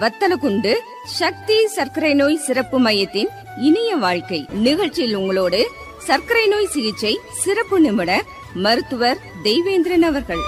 வத்தலகுண்டு சக்தி சர்க்கரை நோய் சிறப்பு மையத்தின் இனிய வாழ்க்கை நிகழ்ச்சியில் உங்களோடு சர்க்கரை நோய் சிகிச்சை சிறப்பு நிபுணர் மருத்துவர் தெய்வேந்திரன் அவர்கள்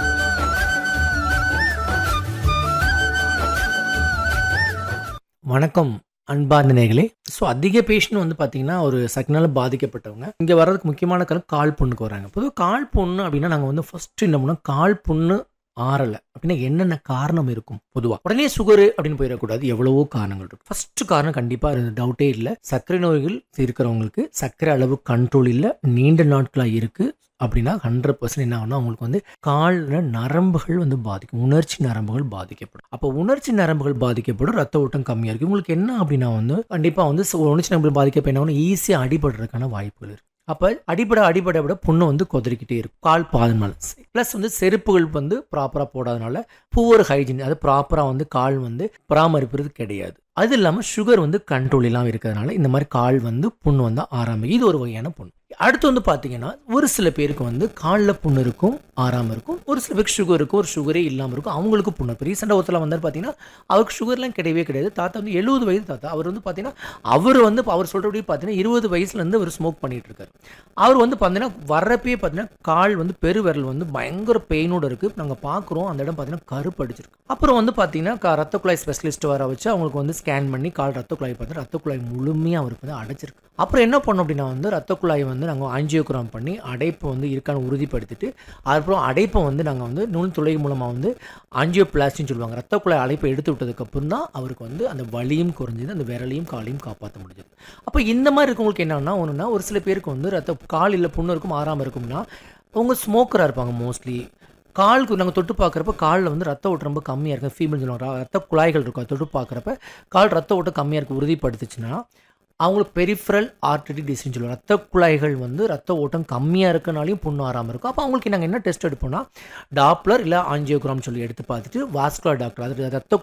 வணக்கம் அன்பார்ந்த நேர்களே ஸோ அதிக பேஷண்ட் வந்து பார்த்தீங்கன்னா ஒரு சக்னால பாதிக்கப்பட்டவங்க இங்கே வர்றதுக்கு முக்கியமான காரணம் கால் புண்ணுக்கு வராங்க பொதுவாக கால் புண்ணு அப்படின்னா நாங்கள் வந்து ஃபர்ஸ்ட் என்ன பண்ணோம் கால் புண்ணு ஆறலை அப்படின்னா என்னென்ன காரணம் இருக்கும் பொதுவாக உடனே சுகரு அப்படின்னு போயிடக்கூடாது எவ்வளவோ காரணங்கள் இருக்கும் ஃபர்ஸ்ட் காரணம் கண்டிப்பாக இருந்த டவுட்டே இல்லை சர்க்கரை நோய்கள் இருக்கிறவங்களுக்கு சர்க்கரை அளவு கண்ட்ரோல் இல்லை நீண்ட நாட்களாக இருக்குது அப்படின்னா ஹண்ட்ரட் பர்சன்ட் என்ன ஆகும்னா அவங்களுக்கு வந்து காலில் நரம்புகள் வந்து பாதிக்கும் உணர்ச்சி நரம்புகள் பாதிக்கப்படும் அப்போ உணர்ச்சி நரம்புகள் பாதிக்கப்படும் ரத்த ஓட்டம் கம்மியாக இருக்கும் உங்களுக்கு என்ன அப்படின்னா வந்து கண்டிப்பாக வந்து சு- உணர்ச்சி நரம்புகள் பாதிக்கப்ப என்ன ஆகும் ஈஸியாக அடிபடுறதுக்கான வாய்ப்புகள் இருக்கு அப்போ அடிபட அடிபட விட புண்ணு வந்து கொதறிக்கிட்டே இருக்கும் கால் பாதனால ப்ளஸ் வந்து செருப்புகள் வந்து ப்ராப்பராக போடாதனால புவர் ஹைஜீன் அது ப்ராப்பராக வந்து கால் வந்து பராமரிப்பது கிடையாது அது இல்லாமல் சுகர் வந்து கண்ட்ரோல் இல்லாமல் இருக்கிறதுனால இந்த மாதிரி கால் வந்து புண்ணு வந்து ஆறாமல் இது ஒரு வகையான புண்ணு அடுத்து வந்து பார்த்தீங்கன்னா ஒரு சில பேருக்கு வந்து காலில் புண்ணு இருக்கும் ஆறாமல் இருக்கும் ஒரு சில பேருக்கு சுகர் இருக்கும் ஒரு சுகரே இல்லாமல் இருக்கும் அவங்களுக்கு புண்ணு இருக்கும் ரீசெண்டாக ஒருத்தர் வந்தார் பார்த்தீங்கன்னா அவருக்கு சுகர்லாம் கிடையவே கிடையாது தாத்தா வந்து எழுபது வயது தாத்தா அவர் வந்து பார்த்தீங்கன்னா அவர் வந்து இப்ப அவர் சொல்கிறபடி பார்த்தீங்கன்னா இருபது வயசுலேருந்து அவர் ஸ்மோக் பண்ணிட்டு இருக்காரு அவர் வந்து பார்த்தீங்கன்னா வர்றப்பயே பார்த்தீங்கன்னா கால் வந்து பெருவிரல் வந்து பயங்கர பெயினோட இருக்குது நாங்கள் பார்க்குறோம் அந்த இடம் பார்த்தீங்கன்னா கருப்பு அடிச்சிருக்கு அப்புறம் வந்து பார்த்தீங்கன்னா க- ரத்த குழாய் ஸ்பெஷலிஸ்ட் வர வச்சு அவங்களுக்கு வந்து ஸ்கேன் பண்ணி கால் ரத்த குழாய் பார்த்து ரத்த குழாய் முழுமையாக அவருக்கு வந்து அடைச்சிருக்கு அப்புறம் என்ன பண்ணோம் அப்படின்னா வந்து ரத்த குழாய் வந்து நாங்கள் ஆஞ்சியோகிராம் பண்ணி அடைப்பு வந்து இருக்கான்னு உறுதிப்படுத்திட்டு அதுக்கப்புறம் அடைப்பை வந்து நாங்கள் வந்து நுண் துளை மூலமாக வந்து ஆஞ்சியோபிளாஸ்டின்னு சொல்லுவாங்க ரத்த குழாய் அடைப்பை எடுத்து விட்டதுக்கப்புறம் தான் அவருக்கு வந்து அந்த வலியும் குறைஞ்சது அந்த விரலையும் காலையும் காப்பாற்ற முடிஞ்சது அப்போ இந்த மாதிரி இருக்கவங்களுக்கு என்னன்னா ஒன்றுனா ஒரு சில பேருக்கு வந்து ரத்த காலில் புண்ணு இருக்கும் ஆறாமல் இருக்கும்னா அவங்க ஸ்மோக்கராக இருப்பாங்க மோஸ்ட்லி காலுக்கு நாங்கள் தொட்டு பார்க்குறப்ப காலில் வந்து ரத்த ஓட்டம் ரொம்ப கம்மியாக இருக்குது ஃபீமேல் சொல்லுவாங்க ர- ரத்த குழாய்கள் இருக்கும் அதை தொட்டு பார்க்குறப்ப கால் ரத்த ஓட்டம் கம்மியாக இருக்குது உறுதிப்படுத்துச்சுன்னா அவங்களுக்கு பெரிஃபரல் ஆர்டரி டிசீஸ் சொல்லுவாங்க ரத்த குழாய்கள் வந்து ரத்த ஓட்டம் கம்மியாக இருக்கனாலையும் புண்ணு ஆறாமல் இருக்கும் அப்போ அவங்களுக்கு நாங்கள் என்ன டெஸ்ட் எடுப்போம்னா டாப்ளர் இல்லை ஆஞ்சியோகிராம் சொல்லி எடுத்து பார்த்துட்டு வாஸ்குலர் டாக்டர் அது ரத்த